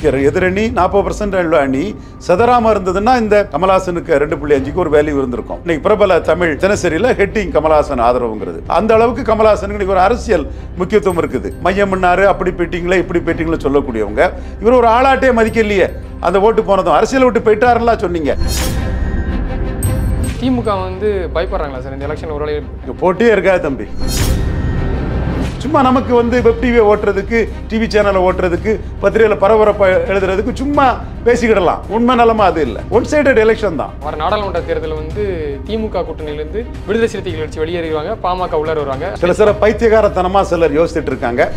நிற்கிற எதிரணி நாற்பது பர்சன்ட் உள்ள அணி சதராம இருந்ததுன்னா இந்த கமலஹாசனுக்கு ரெண்டு புள்ளி அஞ்சுக்கு ஒரு வேல்யூ இருந்திருக்கும் இன்னைக்கு பிரபல தமிழ் தினசரியில ஹெட்டிங் கமலஹாசன் ஆதரவுங்கிறது அந்த அளவுக்கு கமலஹாசனுக்கு இன்னைக்கு ஒரு அரசியல் முக்கியத்துவம் இருக்குது மையம் பண்ணாரு அப்படி பேட்டிங்களே இப்படி பேட்டிங்களே சொல்லக்கூடியவங்க இவர் ஒரு ஆளாட்டே மதிக்கலையே அந்த ஓட்டு போனதும் அரசியல் விட்டு போயிட்டாருலாம் சொன்னீங்க திமுக வந்து பயப்படுறாங்களா சார் இந்த எலெக்ஷன் ஒரு இங்க போட்டியே இருக்காது தம்பி சும்மா நமக்கு வந்து வெப் டிவியை ஓட்டுறதுக்கு டிவி சேனலை ஓட்டுறதுக்கு பத்திரிகையில் பரபரப்பா எழுதுறதுக்கு சும்மா பேசிக்கிடலாம் உண்மை நிலமா அது இல்லை ஒன் சைடட் எலெக்ஷன் தான் வர நாடாளுமன்ற தேர்தல் வந்து திமுக கூட்டணியிலிருந்து விடுதலை சிறுத்தைகள் கட்சி வெளியேறுவாங்க பாமக உள்ளார வருவாங்க சில சில பைத்தியகாரத்தனமா சிலர் யோசிச்சுட்டு இருக்காங்க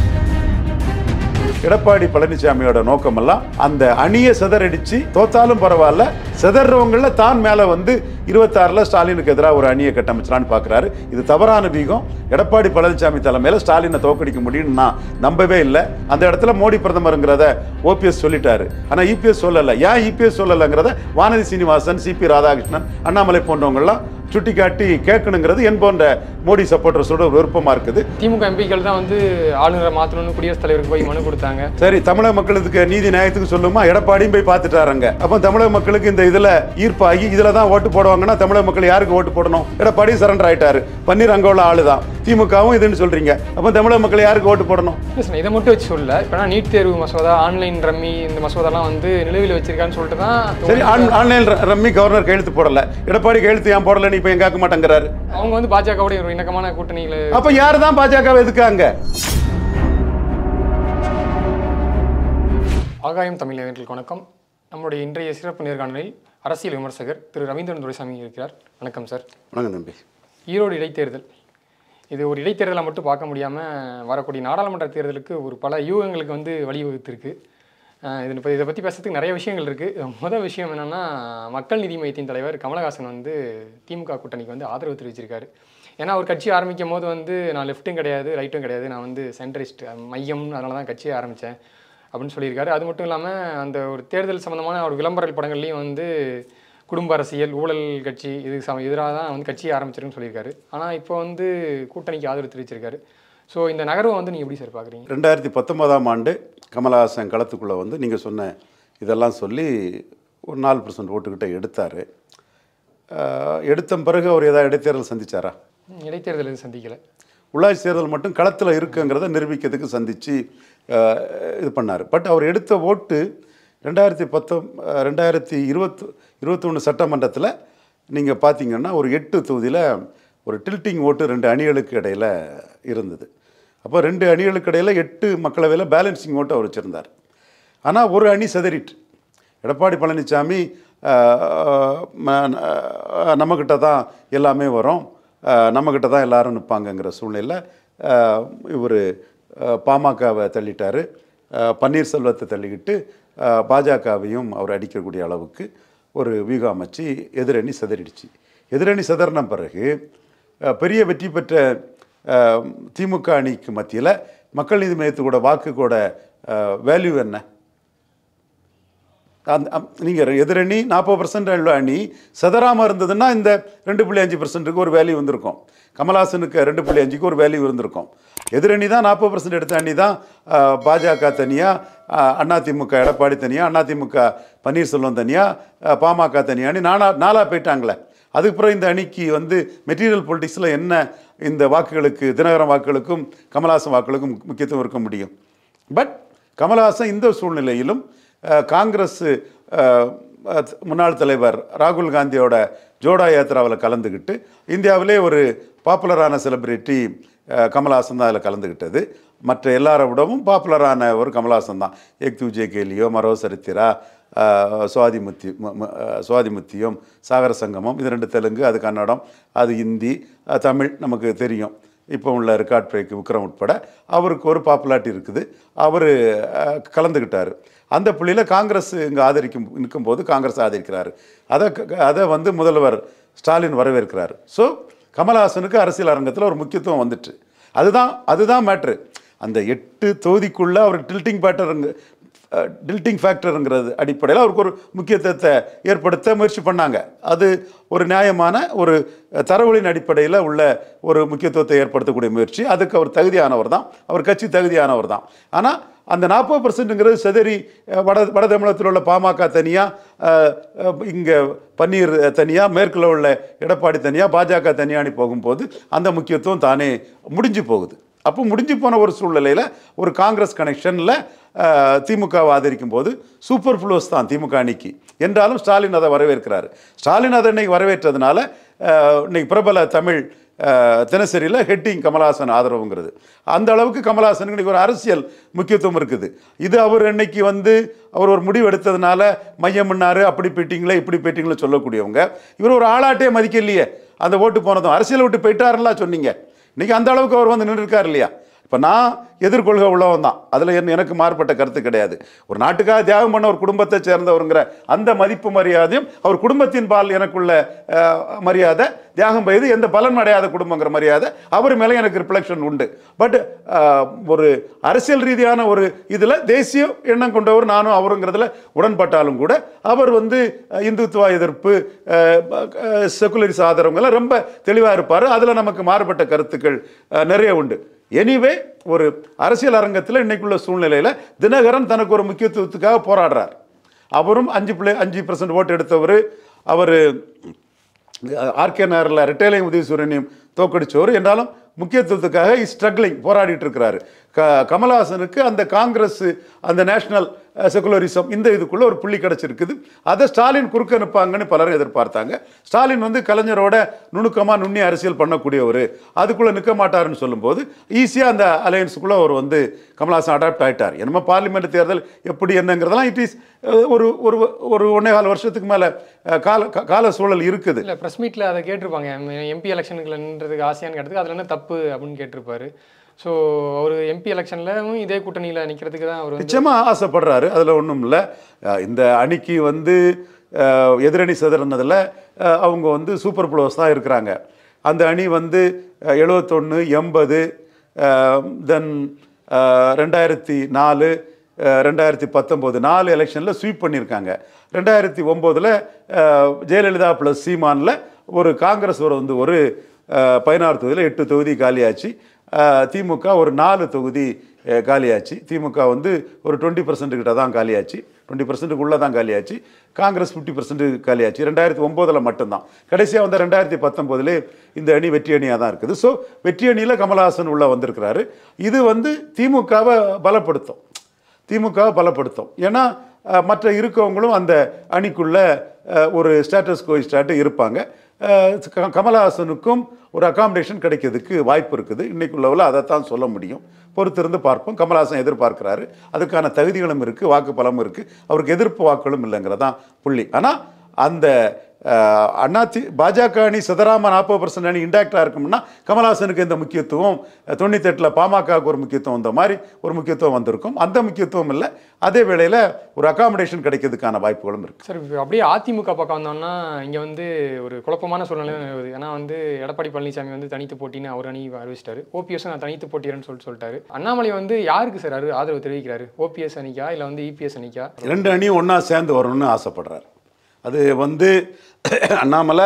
எடப்பாடி பழனிசாமியோட நோக்கமெல்லாம் அந்த அணியை சிதறடிச்சு தோத்தாலும் பரவாயில்ல சிதறவங்கள தான் மேல வந்து இருபத்தாறுல ஸ்டாலினுக்கு எதிராக ஒரு அணியை கட்டமைச்சலான்னு பார்க்குறாரு இது தவறான வீகம் எடப்பாடி பழனிசாமி தலைமையில ஸ்டாலினை தோக்கடிக்க முடியும்னு நான் நம்பவே இல்லை அந்த இடத்துல மோடி பிரதமருங்கிறத ஓபிஎஸ் சொல்லிட்டாரு ஆனா இபிஎஸ் சொல்லலை ஏன் இபிஎஸ் சொல்லலைங்கிறத வானதி சீனிவாசன் சிபி ராதாகிருஷ்ணன் அண்ணாமலை போன்றவங்கெல்லாம் சுட்டி காட்டி கேட்கணுங்கிறது என் போன்ற மோடி சப்போர்ட்டர்ஸோட ஒரு விருப்பமா இருக்குது திமுக எம்பிக்கள் தான் வந்து ஆளுநரை மாற்றணும்னு குடியரசுத் தலைவருக்கு போய் மனு கொடுத்தாங்க சரி தமிழக மக்களுக்கு நீதி நியாயத்துக்கு சொல்லுமா எடப்பாடியும் போய் பார்த்துட்டாருங்க அப்போ தமிழக மக்களுக்கு இந்த இதுல ஈர்ப்பாகி இதுல தான் ஓட்டு போடுவாங்கன்னா தமிழக மக்கள் யாருக்கு ஓட்டு போடணும் எடப்பாடி சரண்டர் ஆயிட்டாரு பன்னீர் அங்க உள்ள ஆளு தான் திமுகவும் இதுன்னு சொல்றீங்க அப்போ தமிழக மக்கள் யாருக்கு ஓட்டு போடணும் இல்லை சார் இதை மட்டும் வச்சு சொல்லல இப்போ நீட் தேர்வு மசோதா ஆன்லைன் ரம்மி இந்த மசோதாலாம் வந்து நிலுவையில் வச்சிருக்கான்னு சொல்லிட்டு தான் சரி ஆன் ஆன்லைன் ரம்மி கவர்னர் கையெழுத்து போடல எடப்பாடி கையெழுத்து ஏன் போடல நீ இப்போ எங்க கேட்க மாட்டேங்கிறாரு அவங்க வந்து பாஜகவுடைய ஒரு இணக்கமான கூட்டணியில் அப்ப யாரு தான் பாஜக எதுக்காங்க ஆகாயம் தமிழ் நேயர்களுக்கு வணக்கம் நம்முடைய இன்றைய சிறப்பு நேர்காணலில் அரசியல் விமர்சகர் திரு ரவீந்திரன் துரைசாமி இருக்கிறார் வணக்கம் சார் வணக்கம் தம்பி ஈரோடு இடைத்தேர்தல் இது ஒரு இடைத்தேர்தலை மட்டும் பார்க்க முடியாமல் வரக்கூடிய நாடாளுமன்ற தேர்தலுக்கு ஒரு பல யூகங்களுக்கு வந்து வழிவகுத்திருக்கு அஹ் இது இப்போ இதை பற்றி பேசுறதுக்கு நிறைய விஷயங்கள் இருக்குது முதல் விஷயம் என்னென்னா மக்கள் நீதி மையத்தின் தலைவர் கமலஹாசன் வந்து திமுக கூட்டணிக்கு வந்து ஆதரவு தெரிவிச்சிருக்காரு ஏன்னா அவர் கட்சி ஆரம்பிக்கும் போது வந்து நான் லெஃப்ட்டும் கிடையாது ரைட்டும் கிடையாது நான் வந்து சென்ட்ரிஸ்ட் மையம் அதனால தான் கட்சியை ஆரம்பித்தேன் அப்படின்னு சொல்லியிருக்காரு அது மட்டும் இல்லாமல் அந்த ஒரு தேர்தல் சம்மந்தமான ஒரு விளம்பர படங்கள்லையும் வந்து குடும்ப அரசியல் ஊழல் கட்சி இது சம எதிராக தான் வந்து கட்சியை ஆரம்பிச்சிருக்குன்னு சொல்லியிருக்காரு ஆனால் இப்போ வந்து கூட்டணிக்கு ஆதரவு தெரிவிச்சிருக்காரு ஸோ இந்த நகர்வை வந்து நீங்கள் எப்படி சார் பார்க்குறீங்க ரெண்டாயிரத்தி பத்தொன்பதாம் ஆண்டு கமலஹாசன் களத்துக்குள்ளே வந்து நீங்கள் சொன்ன இதெல்லாம் சொல்லி ஒரு நாலு பர்சன்ட் ஓட்டுக்கிட்ட எடுத்தார் எடுத்த பிறகு அவர் ஏதாவது இடைத்தேர்தல் சந்திச்சாரா இடைத்தேர்தல் எதுவும் சந்திக்கலை உள்ளாட்சி தேர்தல் மட்டும் களத்தில் இருக்குங்கிறத நிரூபிக்கிறதுக்கு சந்தித்து இது பண்ணார் பட் அவர் எடுத்த ஓட்டு ரெண்டாயிரத்தி பத்தொம் ரெண்டாயிரத்தி இருபத்து இருபத்தொன்று சட்டமன்றத்தில் நீங்கள் பார்த்தீங்கன்னா ஒரு எட்டு தொகுதியில் ஒரு டில்ட்டிங் ஓட்டு ரெண்டு அணிகளுக்கு இடையில் இருந்தது அப்போ ரெண்டு அணிகளுக்கு இடையில் எட்டு மக்களவையில் பேலன்சிங் ஓட்டு அவர் வச்சுருந்தார் ஆனால் ஒரு அணி செதறிட்டு எடப்பாடி பழனிசாமி ஆஹ், ம- ஆஹ், நம்மக்கிட்ட தான் எல்லாமே வரும் ஆஹ், நம்மக்கிட்ட தான் எல்லாரும் நிற்பாங்கங்கிற சூழ்நிலையில் இவர் பாமகவை தள்ளிட்டார் பன்னீர்செல்வத்தை தள்ளிக்கிட்டு ஆஹ், பாஜகவையும் அவர் அடிக்கக்கூடிய அளவுக்கு ஒரு வியூகம் அமைச்சு எதிரணி சிதறிடுச்சு எதிரணி சிதறின பிறகு ஆஹ், பெரிய வெற்றி பெற்ற ஆஹ், திமுக அணிக்கு மத்தியில் மக்கள் நீதி மையத்துக்கூட வாக்குக்கூட வேல்யூ என்ன அந்த நீங்கள் எதிரணி நாற்பது பர்சன்ட் உள்ள அணி சதராம இருந்ததுன்னா இந்த ரெண்டு புள்ளி அஞ்சு பர்சன்ட்டுக்கு ஒரு வேல்யூ வந்திருக்கும் கமல்ஹாசனுக்கு ரெண்டு புள்ளி அஞ்சுக்கு ஒரு வேல்யூ இருந்திருக்கும் எதிரணி தான் நாற்பது பர்சன்ட் எடுத்த அணி தான் ஆஹ், பாஜக தனியாக அதிமுக எடப்பாடி தனியாக அதிமுக பன்னீர்செல்வம் தனியாக பாமக தனியான்னு நானா நாலாக போயிட்டாங்களே அதுக்கு பிறகு இந்த அணிக்கு வந்து மெட்டீரியல் பொலிட்டிக்ஸில் என்ன இந்த வாக்குகளுக்கு தினகரன் வாக்குகளுக்கும் கமல்ஹாசன் வாக்குகளுக்கும் முக்கியத்துவம் இருக்க முடியும் பட் கமல்ஹாசன் இந்த சூழ்நிலையிலும் அஹ், காங்கிரஸ் அஹ், அஹ், முன்னாள் தலைவர் ராகுல் காந்தியோட ஜோடா யாத்திராவில் கலந்துக்கிட்டு இந்தியாவிலே ஒரு பாப்புலரான செலிபிரிட்டி கமல்ஹாசன் தான் அதில் கலந்துக்கிட்டது மற்ற எல்லாரை விடவும் பாப்புலரான ஒரு கமல்ஹாசன் தான் ஏக் தூஜே கேலியோ மரோ சரித்திரா அஹ், சுவாதிமுத்தி ம- ம- அஹ், சுவாதிமுத்தியம் சாகர சங்கமம் இது ரெண்டு தெலுங்கு அது கன்னடம் அது ஹிந்தி அஹ், தமிழ் நமக்கு தெரியும் இப்போ உள்ள ரெக்கார்ட் பிரேக் விக்ரம் உட்பட அவருக்கு ஒரு பாப்புலாரிட்டி இருக்குது அவர் கலந்துக்கிட்டார் அந்த புள்ளியில் காங்கிரஸ் இங்கே ஆதரிக்கும் நிற்கும்போது காங்கிரஸ் ஆதரிக்கிறாரு அதை க- அதை வந்து முதல்வர் ஸ்டாலின் வரவேற்கிறார் ஸோ கமல்ஹாசனுக்கு அரசியல் அரங்கத்தில் ஒரு முக்கியத்துவம் வந்துட்டு அதுதான் அதுதான் மேட்ரு அந்த எட்டு தொகுதிக்குள்ளே அவர் டில்ட்டிங் பேட்டருங்க டில்ட்டிங் ஃபேக்டருங்கிறது அடிப்படையில் அவருக்கு ஒரு முக்கியத்துவத்தை ஏற்படுத்த முயற்சி பண்ணாங்க அது ஒரு நியாயமான ஒரு தரவுகளின் அடிப்படையில் உள்ள ஒரு முக்கியத்துவத்தை ஏற்படுத்தக்கூடிய முயற்சி அதுக்கு அவர் தகுதியானவர் தான் அவர் கட்சி தகுதியானவர் தான் ஆனால் அந்த நாற்பது பர்சன்ட்டுங்கிறது செதறி அஹ், வட வட தமிழகத்தில் உள்ள பாமக தனியாக இங்கே பன்னீர் தனியாக மேற்குல உள்ள எடப்பாடி தனியாக பாஜக தனியானி போகும்போது அந்த முக்கியத்துவம் தானே முடிஞ்சு போகுது அப்போ முடிஞ்சு போன ஒரு சூழ்நிலையில் ஒரு காங்கிரஸ் கனெக்ஷனில் திமுகவை ஆதரிக்கும் போது சூப்பர் ஃப்ளோஸ் தான் திமுக அணிக்கு என்றாலும் ஸ்டாலின் அதை வரவேற்கிறாரு ஸ்டாலின் அதை இன்னைக்கு வரவேற்றதுனால அஹ், இன்னைக்கு பிரபல தமிழ் அஹ், தினசரியில் ஹெட்டிங் கமலஹாசன் ஆதரவுங்கிறது அந்த அளவுக்கு கமலஹாசனுக்கு இன்னைக்கு ஒரு அரசியல் முக்கியத்துவம் இருக்குது இது அவர் இன்னைக்கு வந்து அவர் ஒரு முடிவு எடுத்ததுனால மையம் பண்ணாரு அப்படி போயிட்டீங்களே இப்படி போயிட்டீங்களே சொல்லக்கூடியவங்க இவர் ஒரு ஆளாட்டே மதிக்கலையே அந்த ஓட்டு போனதும் அரசியலை விட்டு போயிட்டாருலாம் சொன்னீங்க இன்னைக்கு அந்த அளவுக்கு அவர் வந்து நின்று இருக்கார் இல்லையா இப்போ நான் எதிர்கொள்கை உள்ளவன் தான் அதில் என் எனக்கு மாறுபட்ட கருத்து கிடையாது ஒரு நாட்டுக்காக தியாகம் பண்ண ஒரு குடும்பத்தை சேர்ந்தவருங்கிற அந்த மதிப்பு மரியாதையும் அவர் குடும்பத்தின் பால் எனக்குள்ள அஹ், மரியாதை தியாகம் செய்து எந்த பலன் அடையாத குடும்பங்கிற மரியாதை அவர் மேலே எனக்கு ரிஃப்ளெக்ஷன் உண்டு பட் ஒரு அரசியல் ரீதியான ஒரு இதில் தேசிய எண்ணம் கொண்டவர் நானும் அவருங்கிறதுல உடன்பட்டாலும் கூட அவர் வந்து அஹ், இந்துத்துவ எதிர்ப்பு செகுலரிஸ் ஆதரவுங்கெல்லாம் ரொம்ப தெளிவாக இருப்பார் அதில் நமக்கு மாறுபட்ட கருத்துக்கள் அஹ், நிறைய உண்டு எனிவே ஒரு அரசியல் அரங்கத்தில் இன்னைக்குள்ள சூழ்நிலையில் தினகரன் தனக்கு ஒரு முக்கியத்துவத்துக்காக போராடுறார் அவரும் அஞ்சு பிள்ளை அஞ்சு பர்சன்ட் ஓட்டு எடுத்தவர் அவர் ஆர்கே நகரில் ரிட்டைலிங் உதயசூரனையும் தோக்கடிச்சவர் என்றாலும் முக்கியத்துவத்துக்காக இஸ் ஸ்ட்ரகிளிங் போராடிட்டு இருக்கிறாரு க கமலஹாசனுக்கு அந்த காங்கிரஸ் அந்த நேஷனல் செகுலரிசம் இந்த இதுக்குள்ள ஒரு புள்ளி கிடச்சிருக்குது அதை ஸ்டாலின் குறுக்க நிற்பாங்கன்னு பலரும் எதிர்பார்த்தாங்க ஸ்டாலின் வந்து கலைஞரோட நுணுக்கமாக நுண்ணி அரசியல் பண்ணக்கூடியவர் அதுக்குள்ளே நிற்க மாட்டாருன்னு சொல்லும்போது ஈஸியாக அந்த அலையன்ஸுக்குள்ளே அவர் வந்து கமலஹாசன் அடாப்ட் ஆயிட்டார் என்னமோ பார்லிமெண்ட் தேர்தல் எப்படி என்னங்கிறதெல்லாம் இட் இஸ் ஒரு ஒரு ஒரு ஒன்றே கால வருஷத்துக்கு மேலே கால கா- கால சூழல் இருக்குது இல்லை ப்ரெஸ் மீட்டில் அதை கேட்டிருப்பாங்க எம்பி எலெக்ஷனுக்குள்ள நின்றதுக்கு ஆசையான்னு கேட்டதுக்கு அதில் என்ன தப்பு அப்படின்னு கேட்டிருப்பாரு ஸோ அவர் எம்பி எலெக்ஷன்லவும் இதே கூட்டணியில் நிற்கிறதுக்கு தான் அவர் வந்து நிச்சயமா ஆசைப்படுறாரு அதில் ஒன்றும் இல்லை இந்த அணிக்கு வந்து அஹ், எதிரணி சிதறினதில் அவங்க வந்து சூப்பர் ப்ளோஸ் தான் இருக்கிறாங்க அந்த அணி வந்து எழுபத்தொன்று எண்பது தென் ரெண்டாயிரத்தி நாலு அஹ், ரெண்டாயிரத்தி பத்தொம்போது நாலு எலெக்ஷனில் ஸ்வீப் பண்ணியிருக்காங்க ரெண்டாயிரத்தி ஒம்போதில் ஜெயலலிதா ப்ளஸ் சீமானில் ஒரு காங்கிரஸ் ஒரு வந்து ஒரு அஹ், பதினாறு தொகுதியில் எட்டு தொகுதி காலியாச்சு அஹ், திமுக ஒரு நாலு தொகுதி அஹ், காலியாச்சு திமுக வந்து ஒரு டுவெண்ட்டி பர்சன்ட் கிட்ட தான் காலியாச்சு டுவெண்ட்டி பர்சன்ட்டுக்குள்ளே தான் காலியாச்சு காங்கிரஸ் ஃபிஃப்டி பர்சன்ட் காலியாச்சு ரெண்டாயிரத்தி ஒம்போதில் மட்டும்தான் கடைசியாக வந்த ரெண்டாயிரத்தி பத்தொம்போதுலே இந்த அணி வெற்றி அணியாக தான் இருக்குது ஸோ வெற்றி அணியில் கமலஹாசன் உள்ளே வந்திருக்கிறாரு இது வந்து திமுகவை பலப்படுத்தும் திமுகவை பலப்படுத்தும் ஏன்னா அஹ், மற்ற இருக்கவங்களும் அந்த அணிக்குள்ள அஹ், ஒரு ஸ்டேட்டஸ் கோய் ஸ்டாட்டு இருப்பாங்க அஹ், க- கமலஹாசனுக்கும் ஒரு அகாமடேஷன் கிடைக்கிறதுக்கு வாய்ப்பு இருக்குது இன்னைக்குள்ளவில் அதைத்தான் சொல்ல முடியும் பொறுத்திருந்து பார்ப்போம் கமலஹாசன் எதிர்பார்க்கிறாரு அதுக்கான தகுதிகளும் இருக்குது வாக்கு பலமும் இருக்குது அவருக்கு எதிர்ப்பு வாக்குகளும் இல்லைங்கிறதான் புள்ளி ஆனால் அந்த அஹ், அண்ணாதி பாஜக அணி சிதறாம நாற்பது பர்சன்ட் அணி இண்டாக்டாக இருக்கும்னா கமலஹாசனுக்கு இந்த முக்கியத்துவம் தொண்ணூத்தெட்டில் பாமகவுக்கு ஒரு முக்கியத்துவம் இந்த மாதிரி ஒரு முக்கியத்துவம் வந்திருக்கும் அந்த முக்கியத்துவம் இல்லை அதே வேளையில் ஒரு அகாமடேஷன் கிடைக்கிறதுக்கான வாய்ப்புகளும் இருக்குது சார் இப்போ அப்படியே அதிமுக பக்கம் வந்தோம்னா இங்கே வந்து ஒரு குழப்பமான சூழ்நிலை நிலவுது ஏன்னா வந்து எடப்பாடி பழனிசாமி வந்து தனித்து போட்டின்னு அவர் அணி அறிவிச்சிட்டாரு ஓபிஎஸ் நான் தனித்து போட்டிறேன்னு சொல்லிட்டு சொல்லிட்டாரு அண்ணாமலை வந்து யாருக்கு சார் ஆதரவு ஆதரவு தெரிவிக்கிறாரு ஓபிஎஸ் அணிக்கா இல்லை வந்து இபிஎஸ் அணிக்கா ரெண்டு அணியும் ஒன்றா சேர்ந்து வரணும்னு ஆசைப்படுறார் அது வந்து அண்ணாமலை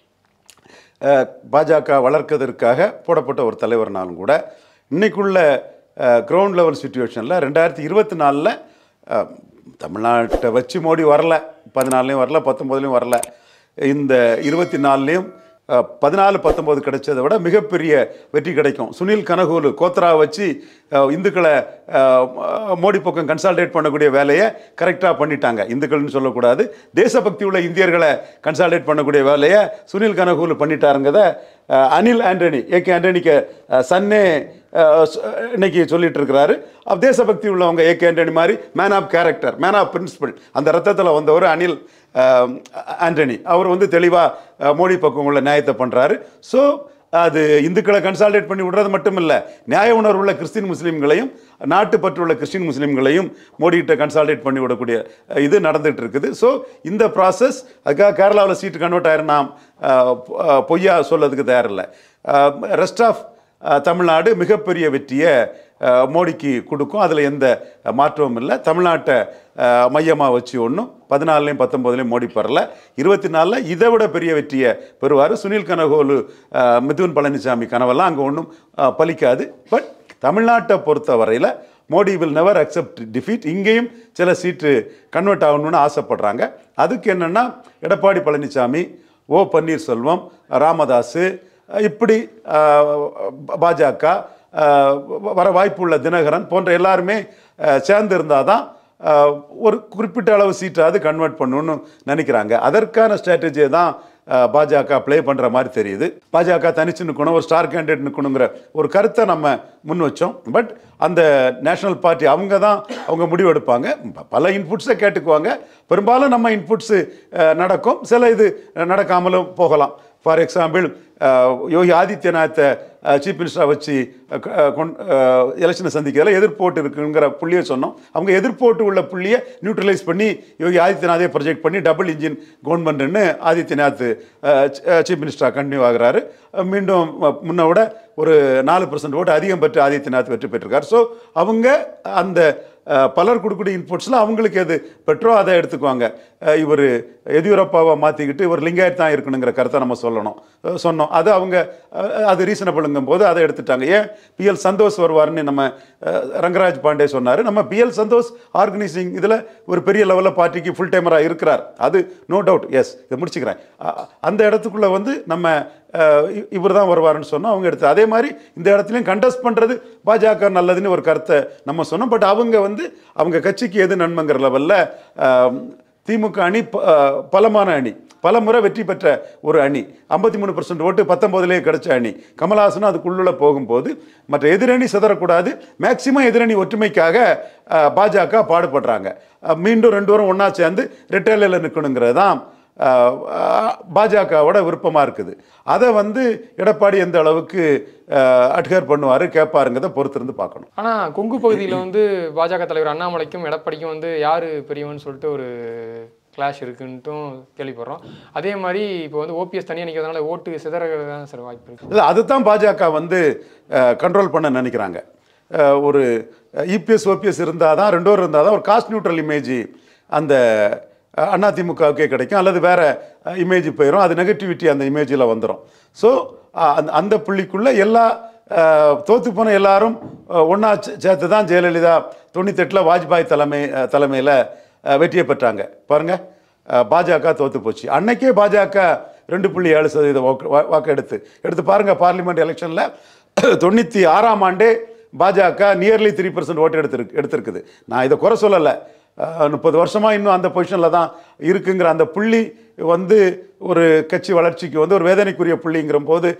அஹ், பாஜக வளர்க்கதற்காக போடப்பட்ட ஒரு தலைவர்னாலும் கூட இன்னைக்குள்ள கிரவுண்ட் லெவல் சுச்சுவேஷனில் ரெண்டாயிரத்தி இருபத்தி நாலில் தமிழ்நாட்டை வச்சு மோடி வரல பதினாலையும் வரல பத்தொம்போதுலையும் வரல இந்த இருபத்தி நாலுலேயும் பதினாலு பத்தொம்போது கிடைச்சதை விட மிகப்பெரிய வெற்றி கிடைக்கும் சுனில் கனகூலு கோத்ரா வச்சு அஹ், இந்துக்களை அஹ், மோடி பக்கம் கன்சால்டேட் பண்ணக்கூடிய வேலையை கரெக்டாக பண்ணிட்டாங்க இந்துக்கள்னு சொல்லக்கூடாது தேசபக்தி உள்ள இந்தியர்களை கன்சால்டேட் பண்ணக்கூடிய வேலையை சுனில் கனகூலு பண்ணிட்டாருங்கிறத அஹ், அனில் ஆண்டனி ஏகே ஆண்டனிக்கு அஹ், சன்னே அஹ், சொ- இன்னைக்கு சொல்லிட்டு இருக்கிறாரு அப்ப தேசபக்தி உள்ளவங்க ஏகே ஆண்டனி மாதிரி man of character man of principle அந்த ரத்தத்தில் வந்தவர் அனில் அஹ், ஆண்டனி அவர் வந்து தெளிவாக மோடி பக்கம் உள்ள நியாயத்தை பண்ணுறாரு ஸோ அது இந்துக்களை கன்சால்டேட் பண்ணி விடுறது மட்டும் இல்லை நியாய உணர்வு உள்ள கிறிஸ்டின் முஸ்லீம்களையும் நாட்டுப்பற்று உள்ள கிறிஸ்டின் முஸ்லீம்களையும் மோடிகிட்ட கன்சால்டேட் பண்ணி விடக்கூடிய அஹ், இது நடந்துட்டு இருக்குது ஸோ இந்த ப்ராசஸ் அதுக்காக கேரளாவில் சீட்டு கன்வெர்ட் ஆயிரம் நாம் அஹ், பொ- அஹ், பொய்யா சொல்லதுக்கு தயாரில்லை ரெஸ்ட் ஆஃப் தமிழ்நாடு மிகப்பெரிய வெற்றியை அஹ், மோடிக்கு கொடுக்கும் அதில் எந்த மாற்றமும் இல்லை தமிழ்நாட்டை மையமாக வச்சு ஒன்றும் பதினாலுலையும் பத்தொம்போதுலையும் மோடி பெறல இருபத்தி நாலில் இதை விட பெரிய வெற்றியை பெறுவார் சுனில் கனகோலு அஹ், மிதுன் பழனிசாமி கனவெல்லாம் அங்கே ஒன்றும் பலிக்காது பட் தமிழ்நாட்டை பொறுத்த வரையில் Modi will never accept defeat இங்கேயும் சில சீட்டு கன்வெர்ட் ஆகணும்னு ஆசைப்படுறாங்க அதுக்கு என்னென்னா எடப்பாடி பழனிசாமி ஓ பன்னீர்செல்வம் ராமதாஸ் இப்படி அஹ், பாஜக அஹ், வர வாய்ப்புள்ள தினகரன் போன்ற எல்லாருமே அஹ், சேர்ந்து இருந்தால் தான் அஹ், ஒரு குறிப்பிட்ட அளவு சீட்டாவது கன்வெர்ட் பண்ணணும்னு நினைக்கிறாங்க அதற்கான ஸ்ட்ராட்டஜியை தான் அஹ், பாஜக ப்ளே பண்ணுற மாதிரி தெரியுது பாஜக தனிச்சு நிற்கணும் ஒரு ஸ்டார் கேண்டிடேட் நிற்கணுங்கிற ஒரு கருத்தை நம்ம முன் வச்சோம் பட் அந்த நேஷனல் பார்ட்டி அவங்க தான் அவங்க முடிவு எடுப்பாங்க ப- பல இன்புட்ஸை கேட்டுக்குவாங்க பெரும்பாலும் நம்ம இன்புட்ஸு நடக்கும் சில இது நடக்காமலும் போகலாம் ஃபார் எக்ஸாம்பிள் யோகி ஆதித்யநாத்தை சீஃப் மினிஸ்டராக வச்சு எலெக்ஷனை சந்திக்கிறதுல எதிர்ப்போட்டு இருக்குங்கிற புள்ளியை சொன்னோம் அவங்க எதிர்ப்போட்டு உள்ள புள்ளியை நியூட்ரலைஸ் பண்ணி யோகி ஆதித்யநாதே ப்ரொஜெக்ட் பண்ணி டபுள் இன்ஜின் கவர்மெண்ட்னு ஆதித்யநாத் சீஃப் மினிஸ்டராக கண்டினியூ ஆகுறாரு அஹ், மீண்டும் அஹ், முன்ன விட ஒரு நாலு பர்சன்ட் ஓட்டு அதிகம் பெற்று ஆதித்யநாத் வெற்றி பெற்றிருக்கார் ஸோ அவங்க அந்த அஹ், பலர் கொடுக்கக்கூடிய இன்புட்ஸில் அவங்களுக்கு எது பெற்றோ அதை எடுத்துக்குவாங்க இவர் எதியூரப்பாவை மாற்றிக்கிட்டு இவர் லிங்காயத் தான் இருக்கணுங்கிற கருத்தை நம்ம சொல்லணும் அஹ் சொன்னோம் அது அவங்க அஹ், அது ரீசனபிளுங்கும் போது அதை எடுத்துட்டாங்க ஏன் பிஎல் சந்தோஷ் வருவார்னு நம்ம அஹ், ரங்கராஜ் பாண்டே சொன்னார் நம்ம பிஎல் சந்தோஷ் ஆர்கனைசிங் இதில் ஒரு பெரிய லெவலில் பார்ட்டிக்கு ஃபுல் டைமராக இருக்கிறார் அது நோ டவுட் எஸ் இதை முடிச்சுக்கிறேன் அ- அந்த இடத்துக்குள்ளே வந்து நம்ம இவர் தான் வருவாருன்னு சொன்னோம் அவங்க எடுத்து அதே மாதிரி இந்த இடத்துலையும் கண்டெஸ்ட் பண்ணுறது பாஜக நல்லதுன்னு ஒரு கருத்தை நம்ம சொன்னோம் பட் அவங்க வந்து அவங்க கட்சிக்கு எது நன்மைங்கிற லெவலில் திமுக அணி ப- அஹ், பலமான அணி பல முறை வெற்றி பெற்ற ஒரு அணி ஐம்பத்தி மூணு பர்சன்ட் ஓட்டு பத்தொம்போதுலேயே கிடைச்ச அணி கமல்ஹாசனும் அதுக்குள்ள போகும்போது மற்ற எதிரணி சிதறக்கூடாது மேக்சிமம் எதிரணி ஒற்றுமைக்காக அஹ், பாஜக பாடுபடுறாங்க அஹ், மீண்டும் ரெண்டு பேரும் ஒன்றா சேர்ந்து ரிட்டைலில் நிற்கணுங்கிறது தான் பாஜகவோட விருப்பமாக இருக்குது அதை வந்து எடப்பாடி எந்த அளவுக்கு அட்கர் பண்ணுவார் கேட்பாருங்கிறத பொறுத்திருந்து பார்க்கணும் ஆனால் கொங்கு பகுதியில் வந்து பாஜக தலைவர் அண்ணாமலைக்கும் எடப்பாடிக்கும் வந்து யார் பெரியவன்னு சொல்லிட்டு ஒரு கிளாஷ் இருக்குன்ட்டும் கேள்விப்படுறோம் அதே மாதிரி இப்போ வந்து ஓபிஎஸ் தனியாக நிற்கிறதுனால ஓட்டு சிதற தான் சார் வாய்ப்பு இருக்குது இல்லை அதுதான் பாஜக வந்து கண்ட்ரோல் பண்ண நினைக்கிறாங்க அஹ், ஒரு இபிஎஸ் ஓபிஎஸ் இருந்தால் தான் ரெண்டு பேரும் இருந்தால் தான் ஒரு காஸ்ட் நியூட்ரல் இமேஜ் அந்த அஹ், அதிமுகவுக்கே கிடைக்கும் அல்லது வேற இமேஜ் போயிடும் அது நெகட்டிவிட்டி அந்த இமேஜில் வந்துடும் ஸோ அந்த அந்த புள்ளிக்குள்ளே எல்லா அஹ், தோத்து போன எல்லாரும் ஒன்றா சேர்த்து தான் ஜெயலலிதா தொண்ணூத்தெட்டில் வாஜ்பாய் தலைமை தலைமையில் வெற்றியை பெற்றாங்க பாருங்கள் அஹ் பாஜக தோத்து போச்சு அன்னைக்கே பாஜக ரெண்டு புள்ளி ஏழு சதவீத வாக்கு வா- வாக்கு எடுத்து எடுத்து பாருங்க பார்லிமெண்ட் எலெக்ஷனில் தொண்ணூற்றி ஆறாம் ஆண்டே பாஜக நியர்லி த்ரீ பர்சன்ட் ஓட்டு எடுத்திருக்கு எடுத்திருக்குது நான் இதை குறை சொல்லலை முப்பது வருஷமாக இன்னும் அந்த பொசிஷனில் தான் இருக்குங்கிற அந்த புள்ளி வந்து ஒரு கட்சி வளர்ச்சிக்கு வந்து ஒரு வேதனைக்குரிய புள்ளிங்கிற போது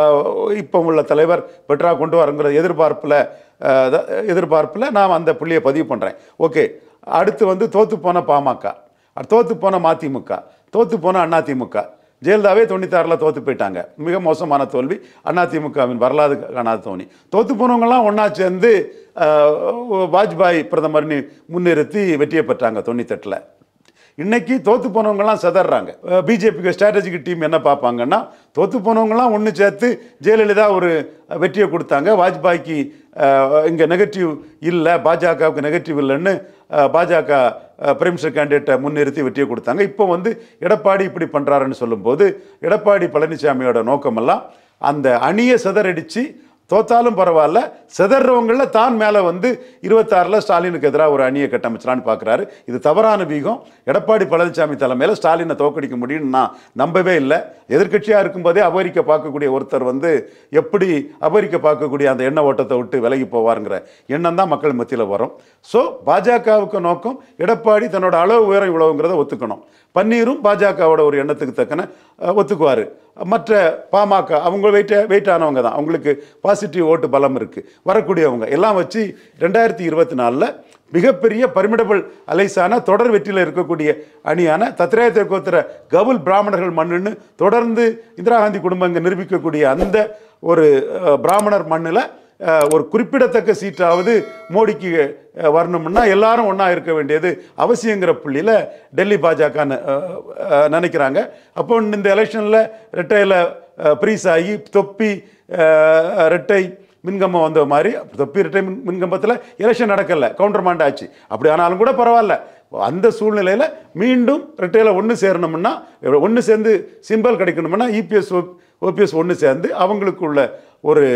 இப்போ உள்ள தலைவர் பெற்றா கொண்டு வரங்கிற எதிர்பார்ப்பில் எதிர்பார்ப்பில் நான் அந்த புள்ளியை பதிவு பண்ணுறேன் ஓகே அடுத்து வந்து தோத்து போன பாமக அடுத்து தோத்து போன மதிமுக தோத்து போன அதிமுக ஜெயலலிதாவே தொண்ணூத்தாறில் தோத்து போயிட்டாங்க மிக மோசமான தோல்வி அதிமுகவின் வரலாறு காணாத தோல்வி தோத்து போனவங்கலாம் ஒன்றா சேர்ந்து அஹ், வாஜ்பாய் பிரதமர்னு முன்னிறுத்தி வெற்றியை பெற்றாங்க தொண்ணூத்தெட்டில் இன்னைக்கு தோத்து போனவங்கலாம் செதறாங்க பிஜேபிக்கு ஸ்ட்ராட்டஜிக் டீம் என்ன பார்ப்பாங்கன்னா தோத்து போனவங்கலாம் ஒன்று சேர்த்து ஜெயலலிதா ஒரு வெற்றியை கொடுத்தாங்க வாஜ்பாய்க்கு இங்கே நெகட்டிவ் இல்லை பாஜகவுக்கு நெகட்டிவ் இல்லைன்னு அஹ், பாஜக பிரைம் மினிஸ்டர் கேண்டிடேட்டை முன்னிறுத்தி வெற்றியை கொடுத்தாங்க இப்போ வந்து எடப்பாடி இப்படி பண்ணுறாருன்னு சொல்லும்போது எடப்பாடி பழனிசாமியோட நோக்கமெல்லாம் அந்த அணியை சிதறடிச்சு தோத்தாலும் பரவாயில்ல சிதறவங்களில் தான் மேலே வந்து இருபத்தாறில் ஸ்டாலினுக்கு எதிராக ஒரு அணியை கட்டமைச்சலான்னு பார்க்குறாரு இது தவறான வீகம் எடப்பாடி பழனிசாமி தலைமையில் ஸ்டாலினை தோக்கடிக்க முடியும்னு நான் நம்பவே இல்லை எதிர்க்கட்சியாக இருக்கும்போதே அபகரிக்க பார்க்கக்கூடிய ஒருத்தர் வந்து எப்படி அபகரிக்க பார்க்கக்கூடிய அந்த எண்ண ஓட்டத்தை விட்டு விலகி போவாருங்கிற எண்ணம் தான் மக்கள் மத்தியில் வரும் ஸோ பாஜகவுக்கு நோக்கம் எடப்பாடி தன்னோட அளவு உயரம் இவ்வளவுங்கிறத ஒத்துக்கணும் பன்னீரும் பாஜகவோட ஒரு எண்ணத்துக்கு தக்கன அஹ், ஒத்துக்குவார் மற்ற பாமக அவங்க வெயிட்ட வெயிட் ஆனவங்க தான் அவங்களுக்கு பாசிட்டிவ் ஓட்டு பலம் இருக்குது வரக்கூடியவங்க எல்லாம் வச்சு ரெண்டாயிரத்தி இருபத்தி நாலில் மிகப்பெரிய பரிமிடபிள் அலைசான தொடர் வெற்றியில் இருக்கக்கூடிய அணியான தத்ரேய கோத்திர கவுல் பிராமணர்கள் மண்ணுன்னு தொடர்ந்து இந்திரா காந்தி குடும்பங்க நிரூபிக்கக்கூடிய அந்த ஒரு அஹ், பிராமணர் மண்ணில் அஹ், ஒரு குறிப்பிடத்தக்க சீட்டாவது மோடிக்கு அஹ், வரணும்னா எல்லாரும் ஒன்றா இருக்க வேண்டியது அவசியங்கிற புள்ளியில் டெல்லி பாஜக நினைக்கிறாங்க அப்போ இந்த எலெக்ஷனில் ரெட்டையில் ப்ரீஸ் ஆகி தொப்பி அஹ், ரெட்டை மின்கம்பம் வந்த மாதிரி தொப்பி ரெட்டை மின் மின்கம்பத்தில் எலெக்ஷன் நடக்கல கவுண்டர் மாண்ட் ஆச்சு அப்படி ஆனாலும் கூட பரவாயில்ல அந்த சூழ்நிலையில் மீண்டும் ரெட்டையில் ஒன்று சேரணும்னா ஒன்று சேர்ந்து சிம்பல் கிடைக்கணும்னா இபிஎஸ் ஓபிஎஸ் ஒன்று சேர்ந்து அவங்களுக்குள்ள ஒரு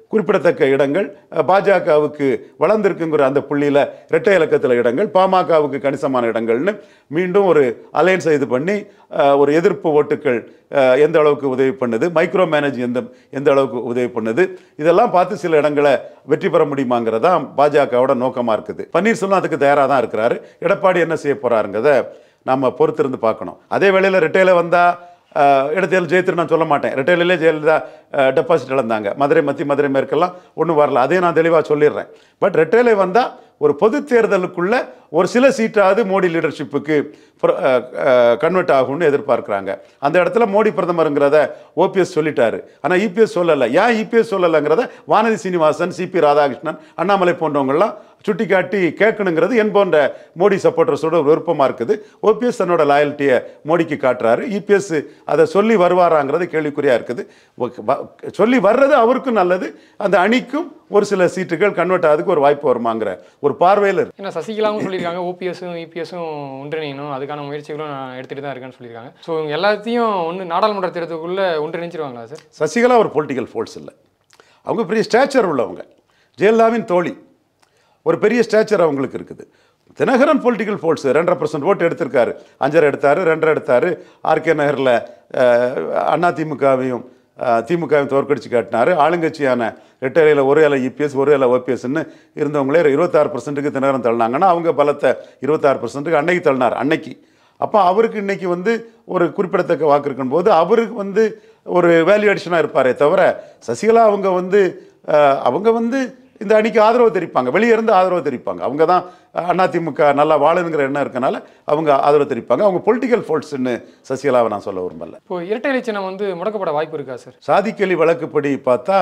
குறிப்பிடத்தக்க இடங்கள் அஹ், பாஜகவுக்கு வளர்ந்திருக்குங்கிற அந்த புள்ளியில் இரட்டை இலக்கத்தில் இடங்கள் பாமகவுக்கு கணிசமான இடங்கள்னு மீண்டும் ஒரு அலையன்ஸ் இது பண்ணி அஹ், ஒரு எதிர்ப்பு ஓட்டுக்கள் அஹ், எந்த அளவுக்கு உதவி பண்ணுது மைக்ரோ மேனேஜ் எந்த எந்த அளவுக்கு உதவி பண்ணுது இதெல்லாம் பார்த்து சில இடங்களை வெற்றி பெற முடியுமாங்கிறதா பாஜகவோட நோக்கமாக இருக்குது பன்னீர்செல்வம் அதுக்கு தயாராக தான் இருக்கிறாரு எடப்பாடி என்ன செய்ய போகிறாருங்கிறத நம்ம பொறுத்திருந்து பார்க்கணும் அதே வேளையில் ரெட்டையில வந்தால் இடத்தில் ஜெயித்திரு நான் சொல்ல மாட்டேன் ரெட்டையிலே ஜெயலலிதா டெபாசிட் இழந்தாங்க மதுரை மத்தி மதுரை மேற்கெல்லாம் ஒன்றும் வரல அதையும் நான் தெளிவாக சொல்லிடுறேன் பட் ரெட்டையிலே வந்தால் ஒரு பொது தேர்தலுக்குள்ள ஒரு சில சீட்டாவது மோடி லீடர்ஷிப்புக்கு கன்வெர்ட் ஆகும்னு எதிர்பார்க்குறாங்க அந்த இடத்துல மோடி பிரதமருங்கிறத ஓபிஎஸ் சொல்லிட்டாரு ஆனால் இபிஎஸ் சொல்லலை ஏன் இபிஎஸ் சொல்லலைங்கிறத வானதி சீனிவாசன் சிபி ராதாகிருஷ்ணன் அண்ணாமலை போன்றவங்கெல்லாம் சுட்டி காட்டி கேட்கணுங்கிறது என் போன்ற மோடி சப்போர்ட்டர்ஸோட ஒரு விருப்பமாக இருக்குது ஓபிஎஸ் தன்னோட லாயல்ட்டியை மோடிக்கு காட்டுறாரு இபிஎஸ் அதை சொல்லி வருவாராங்கிறது கேள்விக்குறியாக இருக்குது ஓகே, வ- சொல்லி வர்றது அவருக்கும் நல்லது அந்த அணிக்கும் ஒரு சில சீட்டுகள் கன்வெர்ட் ஆகிறதுக்கு ஒரு வாய்ப்பு வருமாங்கிற ஒரு பார்வையில் இருக்கு ஏன்னா சசிகலாவும் சொல்லியிருக்காங்க ஓபிஎஸும் இபிஎஸும் ஒன்றிணையணும் அதுக்கான முயற்சிகளும் நான் எடுத்துகிட்டு தான் இருக்கேன்னு சொல்லியிருக்காங்க ஸோ இவங்க எல்லாத்தையும் ஒன்று நாடாளுமன்ற தேர்தலுக்குள்ளே ஒன்றிணைச்சிருவாங்களா சார் சசிகலா ஒரு பொலிட்டிக்கல் ஃபோர்ஸ் இல்லை அவங்க பெரிய ஸ்டேச்சர் உள்ளவங்க ஜெயலலிதாவின் தோழி ஒரு பெரிய ஸ்டேச்சர் அவங்களுக்கு இருக்குது தினகரன் பொலிட்டிக்கல் ஃபோர்ஸ் ரெண்டரை பர்சன்ட் ஓட்டு எடுத்திருக்காரு அஞ்சரை எடுத்தாரு ரெண்டரை எடுத்தாரு ஆர்கே நகரில் அண்ணா திமுகவையும் திமுகவையும் தோற்கடிச்சு காட்டினாரு ஆளுங்கட்சியான ரெட்டையில ஒரு இலை இபிஎஸ் ஒரு இலை ஓபிஎஸ்ன்னு இருந்தவங்களே இருபத்தாறு பர்சன்ட்டுக்கு தினகரன் தள்ளினாங்கன்னா அவங்க பலத்தை இருபத்தாறு பர்சன்ட்டுக்கு அன்னைக்கு தள்ளினார் அன்னைக்கு அப்போ அவருக்கு இன்னைக்கு வந்து ஒரு குறிப்பிடத்தக்க வாக்கு இருக்கும்போது அவருக்கு வந்து ஒரு வேல்யூ அடிஷனாக இருப்பாரே தவிர சசிகலா அவங்க வந்து அஹ், அவங்க வந்து இந்த அணிக்கு ஆதரவு தெரிவிப்பாங்க வெளியே இருந்து ஆதரவு தெரிவிப்பாங்க அவங்க தான் அதிமுக நல்லா வாழணுங்கிற எண்ணம் இருக்கனால அவங்க ஆதரவு தெரிவிப்பாங்க அவங்க பொலிட்டிக்கல் ஃபோர்ஸ்ன்னு சசிகலாவை நான் சொல்ல விரும்பல இப்போ இரட்டை இலை சின்னம் வந்து முடக்கப்பட வாய்ப்பு இருக்கா சார் சாதிக்கலி வழக்குப்படி பார்த்தா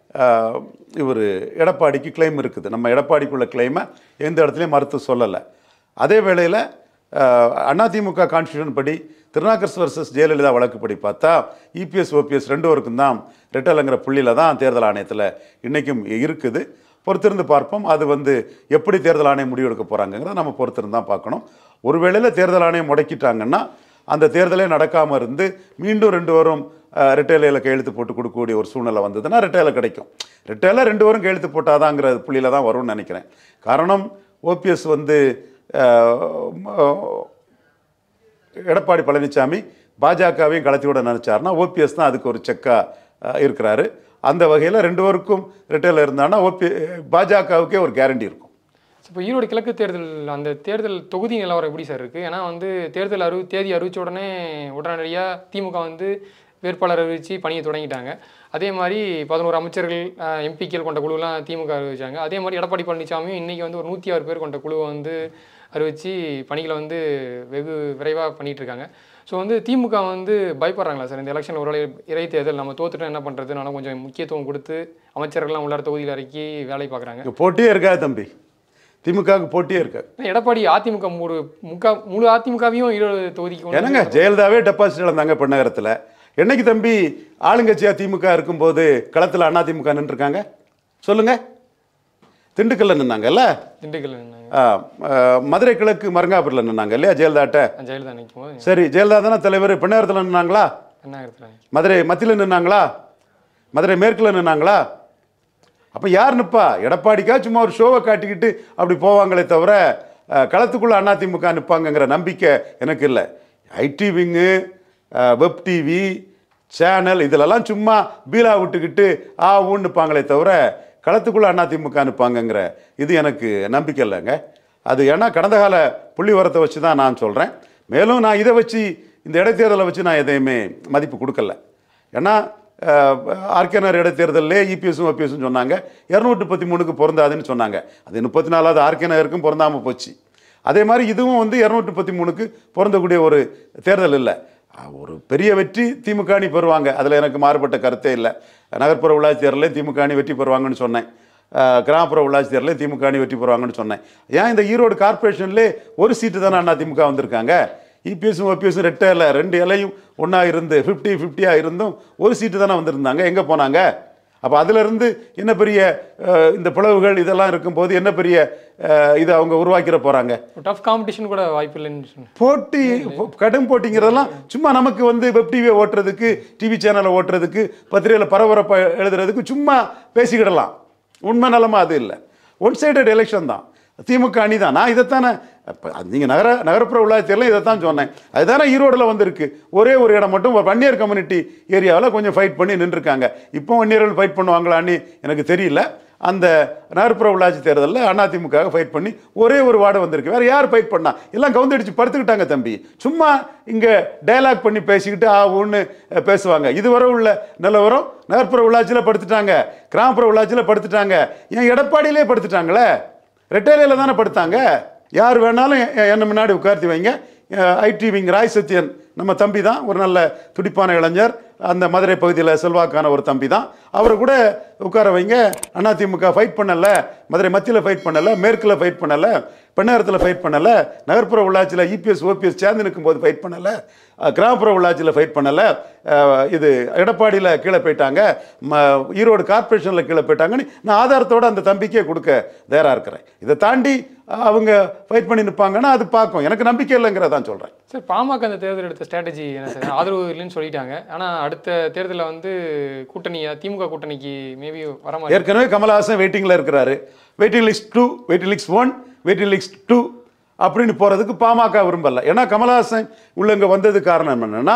இவர் எடப்பாடிக்கு கிளைம் இருக்குது நம்ம எடப்பாடிக்குள்ள கிளைமை எந்த இடத்துலையும் மறுத்து சொல்லலை அதே வேளையில் அதிமுக கான்ஸ்டியூஷன் படி திருநாக்கர்ஸ் வர்சஸ் ஜெயலலிதா வழக்குப்படி பார்த்தா இபிஎஸ் ஓபிஎஸ் ரெண்டு பேருக்கும் தான் ரெட்டலைங்கிற புள்ளியில் தான் தேர்தல் ஆணையத்தில் இன்றைக்கும் இருக்குது பொறுத்திருந்து பார்ப்போம் அது வந்து எப்படி தேர்தல் ஆணையம் முடிவெடுக்க போகிறாங்கிறத நம்ம பொறுத்திருந்து தான் பார்க்கணும் ஒருவேளையில் தேர்தல் ஆணையம் முடக்கிட்டாங்கன்னா அந்த தேர்தலே நடக்காமல் இருந்து மீண்டும் ரெண்டு வரும் ரிட்டைலையில் கையெழுத்து போட்டு கொடுக்கக்கூடிய ஒரு சூழ்நிலை வந்ததுன்னா ரிட்டைல கிடைக்கும் ரிட்டைல ரெண்டு வரும் கையெழுத்து போட்டாதாங்கிற புள்ளியில் தான் வரும்னு நினைக்கிறேன் காரணம் ஓபிஎஸ் வந்து அஹ், ம- எடப்பாடி பழனிசாமி பாஜகவையும் கலத்தி விட நினச்சாருன்னா ஓபிஎஸ் தான் அதுக்கு ஒரு செக்காக இருக்கிறாரு அந்த வகையில் ரெண்டு பேருக்கும் ரிட்டைல இருந்தாங்கன்னா ஓபி பாஜகவுக்கே ஒரு கேரண்டி இருக்கும் இப்போ ஈரோடு கிழக்கு தேர்தல் அந்த தேர்தல் தொகுதி நிலவரம் எப்படி சார் இருக்குது ஏன்னா வந்து தேர்தல் அறிவு தேதி அறிவிச்ச உடனே உடனடியாக திமுக வந்து வேட்பாளர் அறிவித்து பணியை தொடங்கிட்டாங்க அதே மாதிரி பதினோரு அமைச்சர்கள் எம்பிக்கள் கொண்ட குழுலாம் திமுக அறிவிச்சாங்க அதே மாதிரி எடப்பாடி பழனிசாமியும் இன்றைக்கி வந்து ஒரு நூற்றி ஆறு பேர் கொண்ட குழுவை வந்து அறிவித்து பணிகளை வந்து வெகு விரைவாக பண்ணிட்டு இருக்காங்க ஸோ வந்து திமுக வந்து பயப்படுறாங்களா சார் இந்த எலெக்ஷன் ஒரு இடைத்தேர்தல் நம்ம தோத்துட்டோம் என்ன பண்ணுறது நல்லா கொஞ்சம் முக்கியத்துவம் கொடுத்து அமைச்சர்கள்லாம் உள்ளார தொகுதியில் இறக்கி வேலை பார்க்குறாங்க இங்க போட்டியே இருக்காது தம்பி திமுகவுக்கு போட்டியே இருக்காது ஆனா எடப்பாடி அதிமுக ஒரு முக்கா முழு அதிமுகவையும் ஈரோடு தொகுதிக்கு கொண்டு என்னங்க ஜெயலலிதாவே டெபாசிட் இழந்தாங்க பெண்ணகரத்தில் என்னைக்கு தம்பி ஆளுங்கட்சியா திமுக இருக்கும்போது களத்தில் அண்ணா திமுக நின்றுருக்காங்க சொல்லுங்க திண்டுக்கல்ல நின்னாங்கல்ல திண்டுக்கல் நின்னாங்க. ஆ, ஆ, மதுரை கிழக்கு மரங்காபுரில் நின்னாங்க இல்லையா ஜெயலலிதாட்ட ஜெயலலிதா நிற்கும் போது சரி ஜெயலலிதா தானே தலைவர் பெண்ணகரத்தில் நின்னாங்களா என்ன இருக்கிறாங்க மதுரை மத்தியில் நின்னாங்களா மதுரை மேற்கில் நின்னாங்களா அப்போ யார் நிற்பா எடப்பாடிக்கா சும்மா ஒரு ஷோவை காட்டிக்கிட்டு அப்படி போவாங்களே தவிர அஹ், களத்துக்குள்ள அதிமுக நிற்பாங்கங்கிற நம்பிக்கை எனக்கு இல்லை IT wing web TV channel இதிலெல்லாம் சும்மா பீலா விட்டுக்கிட்டு ஆ ஊன்னு நிற்பாங்களே தவிர களத்துக்குள்ள அதிமுக நிற்பாங்கங்கிற இது எனக்கு நம்பிக்கை இல்லைங்க அது ஏன்னா கடந்த கால புள்ளி வரத்தை வச்சு தான் நான் சொல்கிறேன் மேலும் நான் இதை வச்சு இந்த இடைத்தேர்தலை வச்சு நான் எதையுமே மதிப்பு கொடுக்கல ஏன்னா ஆர்கேனர் இடைத்தேர்தலே இபிஎஸும் ஓபிஎஸும் சொன்னாங்க இரநூற்றி முப்பத்தி மூணுக்கு பொருந்தாதுன்னு சொன்னாங்க அது முப்பத்தி நாலாவது ஆர்கே நகருக்கும் பொருந்தாமல் போச்சு அதே மாதிரி இதுவும் வந்து இரநூற்றி முப்பத்தி மூணுக்கு பொருந்தக்கூடிய ஒரு தேர்தல் இல்லை அஹ், ஒரு பெரிய வெற்றி திமுக அணி பெறுவாங்க அதில் எனக்கு மாறுபட்ட கருத்தே இல்லை நகர்ப்புற உள்ளாட்சி தேர்தலே திமுக அணி வெற்றி பெறுவாங்கன்னு சொன்னேன் அஹ், கிராமப்புற உள்ளாட்சி தேர்தலே திமுக அணி வெற்றி பெறுவாங்கன்னு சொன்னேன் ஏன் இந்த ஈரோடு கார்ப்பரேஷன்லேயே ஒரு சீட்டு தானே அண்ணா திமுக வந்திருக்காங்க இபிஎஸும் ஓபிஎஸும் ரெட்டை இல்லை ரெண்டு இலையும் ஒன்றா இருந்து ஃபிஃப்டி ஃபிஃப்டியாக இருந்தும் ஒரு சீட்டு தானே வந்திருந்தாங்க எங்கே போனாங்க அப்போ அதிலிருந்து என்ன பெரிய அஹ், இந்த பிளவுகள் இதெல்லாம் இருக்கும்போது என்ன பெரிய அஹ், இதை அவங்க உருவாக்கிற போகிறாங்க டஃப் காம்படிஷன் கூட வாய்ப்பு இல்லைன்னு சொன்னேன் போட்டி பொ- கடும் போட்டிங்கிறதெல்லாம் சும்மா நமக்கு வந்து வெப் டிவியை ஓட்டுறதுக்கு டிவி சேனலை ஓட்டுறதுக்கு பத்திரிகையில் பரபரப்பை எழுதுறதுக்கு சும்மா பேசிக்கிடலாம் உண்மை நிலமா அது இல்லை ஒன் சைடட் எலெக்ஷன் தான் திமுக அணி தான் நான் இதைத்தானே இப்போ நீங்கள் நகர நகரப்புற உள்ளாட்சியெல்லாம் இதை தான் சொன்னேன் அதுதானே ஈரோடில் வந்திருக்கு ஒரே ஒரு இடம் மட்டும் ஒரு வன்னியர் கம்யூனிட்டி ஏரியாவில் கொஞ்சம் ஃபைட் பண்ணி நின்றுருக்காங்க இப்போ வன்னியர்கள் ஃபைட் பண்ணுவாங்களான்னு எனக்கு தெரியல அந்த நகர்ப்புற உள்ளாட்சி தேர்தலில் அதிமுக ஃபைட் பண்ணி ஒரே ஒரு வார்டு வந்திருக்கு வேற யார் ஃபைட் பண்ணா எல்லாம் கவுந்தடிச்சு படுத்துக்கிட்டாங்க தம்பி சும்மா இங்கே டயலாக் பண்ணி பேசிக்கிட்டு ஆ ஊன்னு அஹ், பேசுவாங்க இதுவரை உள்ள நிலவரம் நகர்ப்புற உள்ளாட்சியில் படுத்துட்டாங்க கிராமப்புற உள்ளாட்சியில் படுத்துட்டாங்க ஏன் எடப்பாடியிலே படுத்துட்டாங்களே ரெட்டேலையில் தானே படுத்தாங்க யார் வேணாலும் எ- என்ன முன்னாடி உட்கார்த்தி வைங்க ஐடி விங் ராய் சத்யன் நம்ம தம்பி தான் ஒரு நல்ல துடிப்பான இளைஞர் அந்த மதுரை பகுதியில் செல்வாக்கான ஒரு தம்பி தான் அவரை கூட உட்கார வைங்க அதிமுக ஃபைட் பண்ணலை மதுரை மத்தியில் ஃபைட் பண்ணலை மேற்கில் ஃபைட் பண்ணலை பெண்ணகரத்தில் ஃபைட் பண்ணலை நகர்ப்புற உள்ளாட்சியில் இபிஎஸ் ஓபிஎஸ் சேர்ந்து நிற்கும்போது ஃபைட் பண்ணலை அஹ், கிராமப்புற உள்ளாட்சியில் ஃபைட் பண்ணலை அஹ், இது எடப்பாடியில் கீழே போயிட்டாங்க ம ஈரோடு கார்ப்பரேஷனில் கீழே போயிட்டாங்கன்னு நான் ஆதாரத்தோடு அந்த தம்பிக்கே கொடுக்க தயாராக இருக்கிறேன் இதை தாண்டி அஹ், அவங்க ஃபைட் பண்ணி நிற்பாங்கன்னா அது பார்க்கும் எனக்கு நம்பிக்கை இல்லைங்கிறதான் சொல்கிறேன் சார் பாமக அந்த தேர்தல் எடுத்த ஸ்ட்ராட்டஜி என்ன சார் ஆதரவு இல்லைன்னு சொல்லிட்டாங்க ஆனால் அடுத்த தேர்தலில் வந்து கூட்டணி திமுக கூட்டணிக்கு மேபி வர மாதிரி ஏற்கனவே கமலஹாசன் வெயிட்டிங்கில் இருக்கிறாரு waiting list two waiting list one waiting list two அப்படின்னு போகிறதுக்கு பாமக விரும்பல ஏன்னா கமலஹாசன் உள்ள இங்கே வந்தது காரணம் என்னென்னா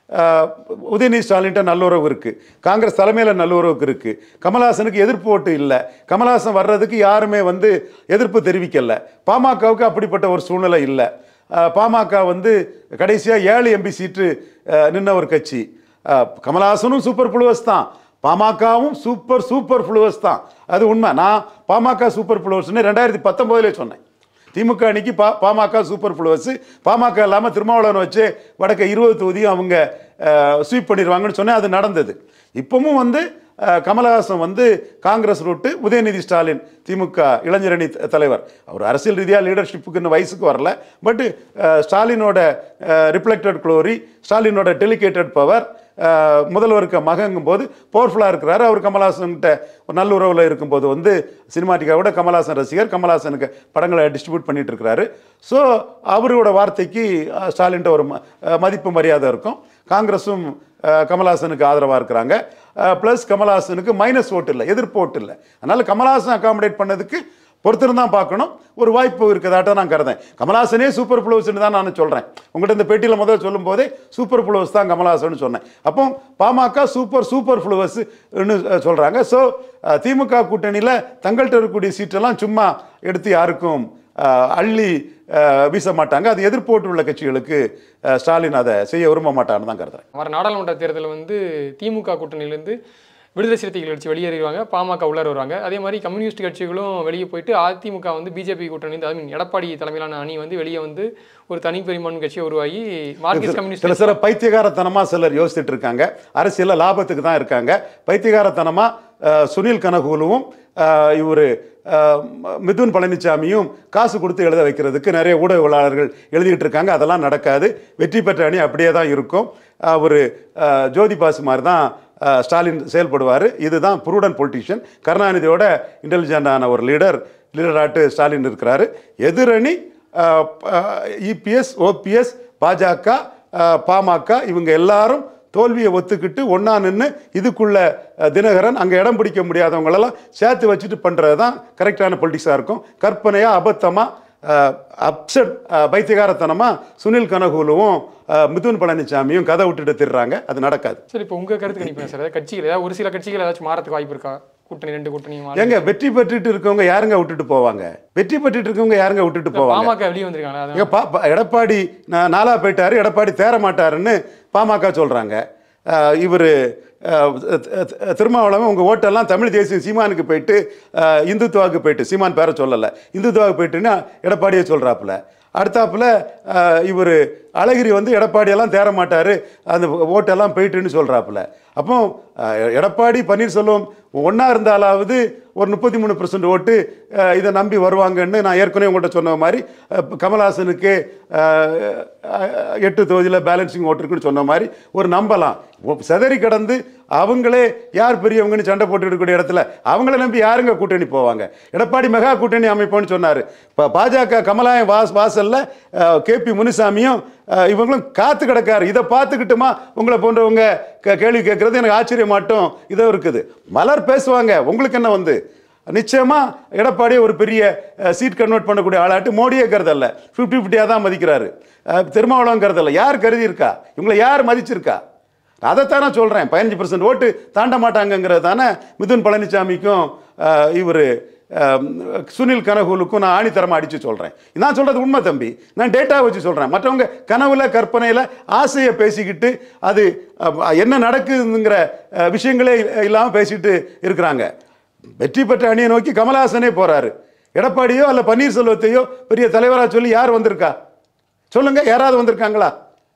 உதயநிதி ஸ்டாலின்ட்ட நல்லுறவு இருக்குது காங்கிரஸ் தலைமையில் நல்லுறவுக்கு இருக்குது கமலஹாசனுக்கு எதிர்ப்பு ஓட்டு இல்லை கமலஹாசன் வர்றதுக்கு யாருமே வந்து எதிர்ப்பு தெரிவிக்கல பாமகவுக்கு அப்படிப்பட்ட ஒரு சூழ்நிலை இல்லை அஹ், பாமக வந்து கடைசியாக ஏழு எம்பி சீட்டு அஹ், நின்ன ஒரு கட்சி அஹ், கமலஹாசனும் சூப்பர் புளுவஸ் தான் பாமகவும் சூப்பர் சூப்பர் ஃப்ளூவர்ஸ் தான் அது உண்மை நான் பாமக சூப்பர் ஃப்ளூவர்ஸ்னு ரெண்டாயிரத்தி பத்தொம்போதுலேயே சொன்னேன் திமுக அன்னைக்கு பா பாமக சூப்பர் ஃப்ளூவர்ஸ் பாமக இல்லாமல் திருமாவளவன் வச்சு வடக்க இருபது தொகுதியும் அவங்க ஸ்வீப் பண்ணிடுவாங்கன்னு சொன்னேன் அது நடந்தது இப்பவும் வந்து அஹ், கமலஹாசன் வந்து காங்கிரஸ் ரூட்டு உதயநிதி ஸ்டாலின் திமுக இளைஞரணி த- தலைவர் அவர் அரசியல் ரீதியாக லீடர்ஷிப்புக்கு இன்னும் வயசுக்கு வரல பட் ஸ்டாலினோட ரிஃப்ளெக்டட் க்ளோரி ஸ்டாலினோட டெலிகேட்டட் பவர் முதல்வருக்கு மகங்கும் போது பவர்ஃபுல்லாக இருக்கிறாரு அவர் கமல்ஹாசன்கிட்ட ஒரு நல்ல உறவில் இருக்கும்போது வந்து சினிமாட்டிக்காவோட கமல்ஹாசன் ரசிகர் கமல்ஹாசனுக்கு படங்களை டிஸ்ட்ரிபியூட் பண்ணிட்டு இருக்கிறாரு ஸோ அவரோட வார்த்தைக்கு அஹ், ஸ்டாலின்ட்ட ஒரு ம- அஹ், மதிப்பு மரியாதை இருக்கும் காங்கிரஸும் அஹ், கமல்ஹாசனுக்கு ஆதரவாக இருக்கிறாங்க ப்ளஸ் கமல்ஹாசனுக்கு மைனஸ் ஓட்டு இல்லை எதிர்ப்பு ஓட்டு இல்லை அதனால கமல்ஹாசன் அகாமடேட் பண்ணதுக்கு பொறுத்திருந்து தான் பார்க்கணும் ஒரு வாய்ப்பு இருக்கதாட்ட நான் கருதேன் கமல்ஹாசனே சூப்பர் புளோஸ்னு தான் நான் சொல்கிறேன் உங்கள்கிட்ட இந்த பேட்டியில் முதல்ல சொல்லும் போதே சூப்பர் புளோஸ் தான் கமல்ஹாசன் சொன்னேன் அப்போ பாமக சூப்பர் சூப்பர் ஃப்ளூவர்ஸ்னு சொல்கிறாங்க ஸோ திமுக கூட்டணியில் தங்கள்கிட்ட இருக்கக்கூடிய சீட்டெல்லாம் சும்மா எடுத்து யாருக்கும் அஹ், அள்ளி அஹ், வீச மாட்டாங்க அது எதிர்ப்போட்டு உள்ள கட்சிகளுக்கு அஹ், ஸ்டாலின் அதை செய்ய விரும்ப மாட்டான்னு தான் கருதுறேன் வர நாடாளுமன்ற தேர்தலில் வந்து திமுக கூட்டணியிலேருந்து விடுதலை சிறுத்தைகள் கட்சி வெளியேறிடுவாங்க பாமக உள்ளார வருவாங்க அதே மாதிரி கம்யூனிஸ்ட் கட்சிகளும் வெளியே போயிட்டு அதிமுக வந்து பிஜேபி கூட்டணி ஐ மீன் எடப்பாடி தலைமையிலான அணி வந்து வெளியே வந்து ஒரு தனி பெரும்பான்மை கட்சியை உருவாகி மார்க்சிஸ்ட் கம்யூனிஸ்ட் சில சில பைத்தியகாரத்தனமாக சிலர் யோசிச்சுட்டு இருக்காங்க அரசியலில் லாபத்துக்கு தான் இருக்காங்க பைத்தியகாரத்தனமாக சுனில் கனகூலுவும் இவர் மிதுன் பழனிசாமியும் காசு கொடுத்து எழுத வைக்கிறதுக்கு நிறைய ஊடகவியலாளர்கள் எழுதிட்டு இருக்காங்க அதெல்லாம் நடக்காது வெற்றி பெற்ற அணி அப்படியே தான் இருக்கும் அவர் ஜோதி பாசு மாதிரி தான் அஹ், ஸ்டாலின் செயல்படுவார் இதுதான் புரூடன் பொலிட்டிஷியன் கருணாநிதியோட இன்டெலிஜென்டான ஒரு லீடர் லீடராட்டு ஸ்டாலின் இருக்கிறாரு எதிரணி இபிஎஸ் ஓபிஎஸ் பாஜக அஹ், பாமக இவங்க எல்லாரும் தோல்வியை ஒத்துக்கிட்டு ஒன்றா நின்று இதுக்குள்ள அஹ், தினகரன் அங்கே இடம் பிடிக்க முடியாதவங்களெல்லாம் சேர்த்து வச்சுட்டு பண்ணுறது தான் கரெக்டான பொலிட்டிக்ஸாக இருக்கும் கற்பனையாக அபத்தமாக அப்செட் பைத்தியகாரத்தனமாக சுனில் கனகூலுவும் அஹ், மிதுன் பழனிசாமியும் கதை விட்டுட்டு திடுறாங்க அது நடக்காது சார் இப்போ உங்கள் கருத்து கணிப்பேன் சார் ஏதாவது கட்சிகள் ஏதாவது ஒரு சில கட்சிகள் ஏதாச்சும் மாறதுக்கு வாய்ப்பு இருக்கா கூட்டணி ரெண்டு கூட்டணி மாற ஏங்க வெற்றி பெற்றுட்டு இருக்கவங்க யாருங்க விட்டுட்டு போவாங்க வெற்றி பெற்றுட்டு இருக்கவங்க யாருங்க விட்டுட்டு போவாங்க பாமக வெளியே வந்திருக்காங்களா அதான் ஏங்க, பா பா- எடப்பாடி நா- நாலா போயிட்டாரு எடப்பாடி தேர மாட்டாருன்னு பாமக சொல்றாங்க இவர் திருமாவளவன் உங்கள் ஓட்டெல்லாம் தமிழ் தேசியம் சீமானுக்கு போயிட்டு அஹ், இந்துத்துவாவுக்கு போயிட்டு சீமான் பேரை சொல்லலை இந்துத்துவாவுக்கு போயிட்டுன்னு எடப்பாடியே சொல்கிறாப்புல அடுத்தாப்புல இவர் அழகிரி வந்து எடப்பாடியெல்லாம் தேர மாட்டார் அந்த ஓட்டெல்லாம் போயிட்டுன்னு சொல்கிறாப்புல அப்போ அஹ், எடப்பாடி பன்னீர்செல்வம் ஒன்றா இருந்தாலாவது ஒரு முப்பத்தி மூணு ஓட்டு அஹ், இதை நம்பி வருவாங்கன்னு நான் ஏற்கனவே உங்கள்கிட்ட சொன்ன மாதிரி அஹ், கமல்ஹாசனுக்கு அஹ், அஹ், எட்டு தொகுதியில் பேலன்சிங் ஓட்டு இருக்குன்னு சொன்ன மாதிரி ஒரு நம்பலாம் ஒ- சிதறி கடந்து அவங்களே யார் பெரியவங்கன்னு சண்டை போட்டு இருக்கக்கூடிய இடத்துல அவங்கள நம்பி யாருங்க கூட்டணி போவாங்க எடப்பாடி மெகா கூட்டணி அமைப்போம்னு சொன்னார் இப்போ பாஜக கமலாயம் வாஸ் வாசல்ல கேபி முனுசாமியும் அஹ், இவங்களும் காத்து கிடக்காரு இதை பார்த்துக்கிட்டுமா உங்களை போன்றவங்க கே- கேள்வி கேட்கறது எனக்கு ஆச்சரியமாட்டும் இதோ இருக்குது மலர் பேசுவாங்க உங்களுக்கு என்ன வந்து நிச்சயமா எடப்பாடியை ஒரு பெரிய சீட் கன்வெர்ட் பண்ணக்கூடிய ஆளாட்டு மோடியே கருதல்ல ஃபிஃப்டி ஃபிஃப்டியாக தான் மதிக்கிறாரு அஹ், திருமாவளவன் கருதல்ல யார் கருதி இருக்கா இவங்களை யார் மதிச்சிருக்கா அதைத்தான் நான் சொல்கிறேன் பதினஞ்சு பர்சன்ட் ஓட்டு தாண்ட மாட்டாங்கங்கிறது தானே மிதுன் பழனிசாமிக்கும் இவர் சுனில் கனகூலுக்கும் நான் ஆணித்தரமாக அடித்து சொல்கிறேன் நான் சொல்கிறது உண்மை தம்பி நான் டேட்டா வச்சு சொல்கிறேன் மற்றவங்க கனவுல கற்பனையில் ஆசையை பேசிக்கிட்டு அது அஹ், என்ன நடக்குதுங்கிற அஹ், விஷயங்களே இல்லாமல் பேசிட்டு இருக்கிறாங்க வெற்றி பெற்ற அணியை நோக்கி கமலஹாசனே போறாரு எடப்பாடியோ அல்ல பன்னீர்செல்வத்தையோ பெரிய தலைவராக சொல்லி யார் வந்திருக்கா சொல்லுங்க யாராவது வந்திருக்காங்களா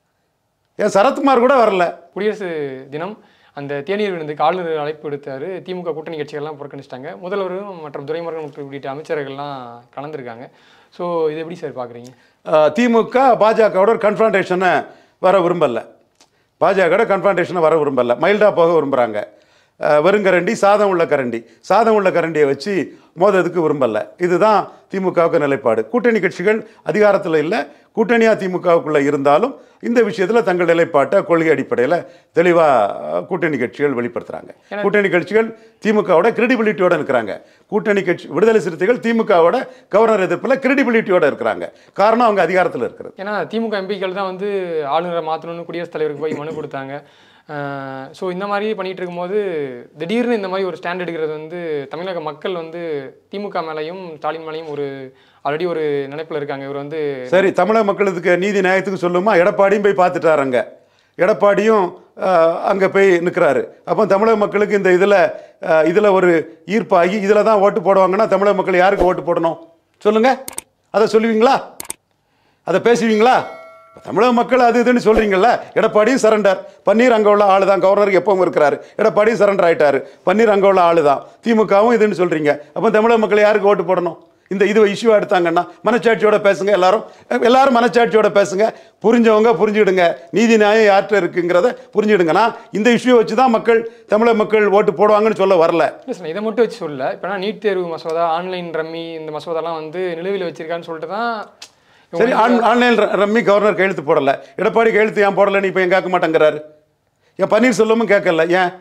ஏன் சரத்குமார் கூட வரல குடியரசு தினம் அந்த தேநீர் விருந்துக்கு ஆளுநர் அழைப்பு விடுத்தாரு திமுக கூட்டணி கட்சிகள்லாம் புறக்கணிச்சிட்டாங்க முதல்வரும் மற்றும் துரைமுருகன் மற்றும் உள்ளிட்ட அமைச்சர்கள்லாம் கலந்துருக்காங்க ஸோ இது எப்படி சார் பார்க்குறீங்க அஹ், திமுக பாஜகவோட ஒரு கன்ஃபரன்டேஷனை வர விரும்பல பாஜகவோட கன்ஃபரன்டேஷனை வர விரும்பல மைல்டாக போக விரும்புகிறாங்க வெறுங்கரண்டி சாதம் உள்ள கரண்டி சாதம் உள்ள கரண்டியை வச்சு மோததுக்கு விரும்பல இதுதான் திமுகவுக்கு நிலைப்பாடு கூட்டணி கட்சிகள் அதிகாரத்தில் இல்லை கூட்டணியாக திமுகவுக்குள்ளே இருந்தாலும் இந்த விஷயத்தில் தங்கள் நிலைப்பாட்டை கொள்கை அடிப்படையில் தெளிவாக கூட்டணி கட்சிகள் வெளிப்படுத்துகிறாங்க கூட்டணி கட்சிகள் திமுகவோட கிரெடிபிலிட்டியோட இருக்கிறாங்க கூட்டணி கட்சி விடுதலை சிறுத்தைகள் திமுகவோட கவர்னர் எதிர்ப்பில் கிரெடிபிலிட்டியோட இருக்கிறாங்க காரணம் அவங்க அதிகாரத்தில் இருக்கிறது ஏன்னா திமுக எம்பிக்கள் தான் வந்து ஆளுநரை மாற்றணும்னு குடியரசுத் தலைவருக்கு போய் மனு கொடுத்தாங்க ஸோ இந்த மாதிரி பண்ணிட்டு இருக்கும்போது திடீர்னு இந்த மாதிரி ஒரு ஸ்டாண்ட் எடுக்கிறது வந்து தமிழக மக்கள் வந்து திமுக மேலேயும் ஸ்டாலின் மேலேயும் ஒரு ஆல்ரெடி ஒரு நினைப்பில் இருக்காங்க இவர் வந்து சரி தமிழக மக்களுக்கு நீதி நியாயத்துக்கு சொல்லுமா எடப்பாடியும் போய் பார்த்துட்டாருங்க எடப்பாடியும் அங்கே போய் நிற்கிறாரு அப்போ தமிழக மக்களுக்கு இந்த இதில் இதில் ஒரு ஈர்ப்பாகி இதில் தான் ஓட்டு போடுவாங்கன்னா தமிழக மக்கள் யாருக்கு ஓட்டு போடணும் சொல்லுங்க அதை சொல்லுவீங்களா அதை பேசுவீங்களா இப்ப தமிழக மக்கள் அது இதுன்னு சொல்றீங்கல்ல எடப்பாடியும் சரண்டர் பன்னீர் அங்கே உள்ள ஆளு தான் கவர்னருக்கு எப்பவும் இருக்கிறாரு எடப்பாடியும் சரண்டர் ஆயிட்டாரு பன்னீர் அங்கே உள்ள ஆளு தான் திமுகவும் இதுன்னு சொல்றீங்க அப்போ தமிழக மக்கள் யாருக்கு ஓட்டு போடணும் இந்த இது இஷ்யூ எடுத்தாங்கன்னா மனச்சாட்சியோட பேசுங்க எல்லாரும் எல்லாரும் மனச்சாட்சியோட பேசுங்க புரிஞ்சவங்க புரிஞ்சுக்கிடுங்க நீதி நியாயம் யார்கிட்ட இருக்குங்கிறத புரிஞ்சுக்கிடுங்க நான் இந்த இஷ்யூ வச்சு தான் மக்கள் தமிழக மக்கள் ஓட்டு போடுவாங்கன்னு சொல்ல வரல இல்லை சார் இதை மட்டும் வச்சு சொல்லல இப்போ நீட் தேர்வு மசோதா ஆன்லைன் ரம்மி இந்த மசோதாலாம் வந்து நிலுவையில் வச்சிருக்கான்னு சொல்லிட்டு தான் இவங்க சரி ஆன் ஆன்லைன் ர- ரம்மி கவர்னர் கையெழுத்து போடல எடப்பாடி கையெழுத்து ஏன் போடல நீ இப்போ ஏன் கேட்க மாட்டேங்கிறாரு ஏன் பன்னீர்செல்வமும் கேட்கல ஏன்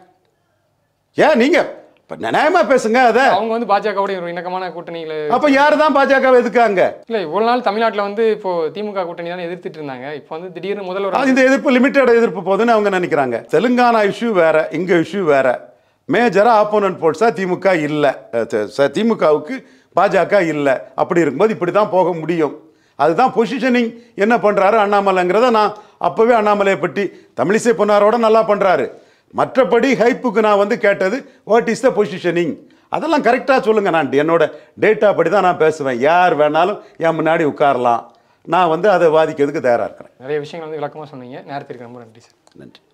ஏன் நீங்க இப்ப நியாயமா பேசுங்க அதை அவங்க வந்து பாஜகவோட ஒரு இணக்கமான கூட்டணியில் அப்ப யார் தான் பாஜக எதுக்காங்க இல்லை இவ்வளோ நாள் தமிழ்நாட்டில் வந்து இப்போ திமுக கூட்டணி தானே எதிர்த்துட்டு இருந்தாங்க இப்போ வந்து திடீர்னு முதல்வர் அது இந்த எதிர்ப்பு லிமிட்டட் எதிர்ப்பு போதுன்னு அவங்க நினைக்கிறாங்க தெலுங்கானா இஷ்யூ வேற இங்க இஷ்யூ வேற மேஜரா ஆப்போனன்ட் போர்ட்ஸா திமுக இல்லை திமுகவுக்கு பாஜக இல்லை அப்படி இருக்கும்போது இப்படி தான் போக முடியும் அதுதான் பொசிஷனிங் என்ன பண்றாரு அண்ணாமலைங்கிறத நான் அப்பவே அண்ணாமலையை பற்றி தமிழிசை பொன்னாரோட நல்லா பண்றாரு மற்றபடி ஹைப்புக்கு நான் வந்து கேட்டது வாட் இஸ் த பொசிஷனிங் அதெல்லாம் கரெக்டாக சொல்லுங்கள் நான் என்னோட டேட்டா படி தான் நான் பேசுவேன் யார் வேணாலும் என் முன்னாடி உட்காரலாம் நான் வந்து அதை வாதிக்கிறதுக்கு தயாராக இருக்கிறேன் நிறைய விஷயங்கள் வந்து விளக்கமாக சொன்னீங்க நேரத்திற்கு ரொம்ப நன்றி சார் நன்றி